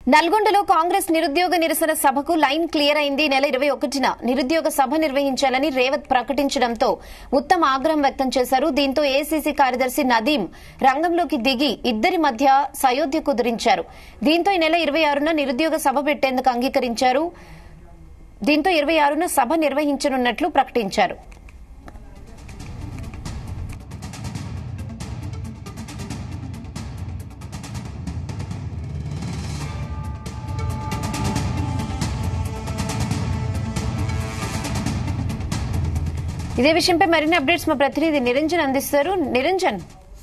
నల్గొండలో కాంగ్రెస్ నిరుద్యోగ నిరసన సభకు లైన్ క్లియర్ అయింది ఈ నెల ఇరవై ఒకటిన నిరుద్యోగ సభ నిర్వహించాలని రేవత్ ప్రకటించడంతో ఉత్తమ ఆగ్రహం వ్యక్తం చేశారు దీంతో ఏసీసీ కార్యదర్శి నదీం రంగంలోకి దిగి ఇద్దరి మధ్య సయోధ్య కుదిరించారు దీంతో ఈ నెల ఇరవై ఆరున నిరుద్యోగ సభ పెట్టేందుకు అంగీకరించారు దీంతో ఇరవై ఆరున సభ నిర్వహించనున్నట్లు ప్రకటించారు ఇదే విషయంపై మరిన్ని అప్డేట్స్ మా ప్రతినిధి నిరంజన్ అందిస్తారు నిరంజన్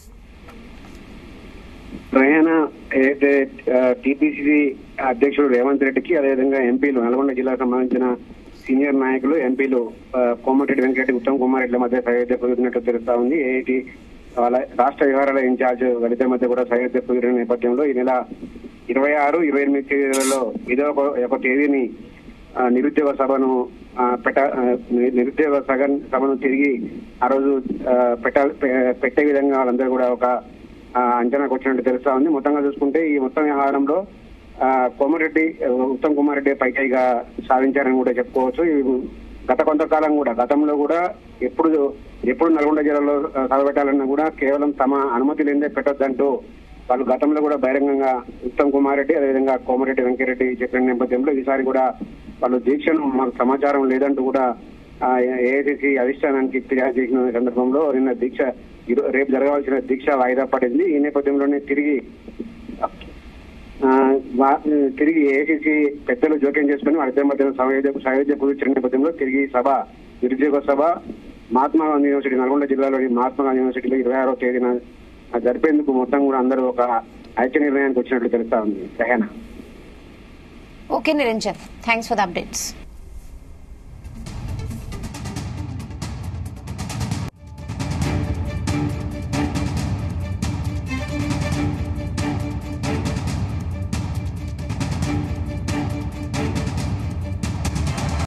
ప్రయాణ ఏదైతే టీపీసీసీ అధ్యక్షుడు రేవంత్ రెడ్డికి అదేవిధంగా ఎంపీలు నల్గొండ జిల్లాకు సంబంధించిన సీనియర్ నాయకులు ఎంపీలు ఆ, కోమటిరెడ్డి వెంకటరెడ్డి ఉత్తమ్ కుమార్ రెడ్డి మధ్య సయోధ్య కుదిరినట్టు తెలుస్తా ఉంది ఏఐటి వాళ్ళ రాష్ట్ర వ్యవహారాల ఇన్ఛార్జ్ వాళ్ళిద్దరి మధ్య కూడా సయోధ్య కుదిరిన నేపథ్యంలో ఈ నెల ఇరవై ఆరు ఇరవై ఎనిమిది తేదీలలో ఇదో ఒక ఒక తేదీని ఆ, నిరుద్యోగ సభను ఆ, పెట్ట ఆ, ని- నిరుద్యోగ సగన్ సభను తిరిగి ఆ రోజు ఆ, పెట్ట పె- పెట్టే విధంగా వాళ్ళందరూ కూడా ఒక ఆ, అంచనాకు వచ్చినట్టు తెలుస్తా ఉంది మొత్తంగా చూసుకుంటే ఈ మొత్తం వ్యవహారంలో ఆ, కోమరెడ్డి ఆ, ఉత్తమ్ కుమార్ రెడ్డి పైకైగా సాధించారని కూడా చెప్పుకోవచ్చు ఇవి గత కొంతకాలం కూడా గతంలో కూడా ఎప్పుడు ఎప్పుడు నల్గొండ జిల్లాలో ఆ, సభ పెట్టాలన్నా కూడా కేవలం తమ అనుమతి లేదే పెట్టొద్దంటూ వాళ్ళు గతంలో కూడా బహిరంగంగా ఉత్తమ్ కుమార్ రెడ్డి అదేవిధంగా కోమరెడ్డి వెంకరెడ్డి చెప్పిన నేపథ్యంలో ఈసారి కూడా వాళ్ళు దీక్షను మాకు సమాచారం లేదంటూ కూడా ఏఐసిసి అధిష్టానానికి ఫిర్యాదు చేసిన సందర్భంలో నిన్న దీక్ష ఈరో- రేపు జరగాల్సిన దీక్ష వాయిదా పడింది ఈ నేపథ్యంలోనే తిరిగి ఆ, వా- తిరిగి ఏఐసిసి పెద్దలు జోక్యం చేసుకుని వాళ్ళిద్దరి మధ్య సయోధ్య సయోధ్య కుదిర్చిన నేపథ్యంలో తిరిగి సభ నిరుద్యోగ సభ మహాత్మా గాంధీ యూనివర్సిటీ నల్గొండ జిల్లాలోని మహాత్మా గాంధీ యూనివర్సిటీలో ఇరవై ఆరో తేదీన ఆ, జరిపేందుకు మొత్తం కూడా అందరూ ఒక ఐక్య నిర్ణయానికి వచ్చినట్లు తెలుస్తా ఉంది రహేనా okay Niranjan thanks for the updates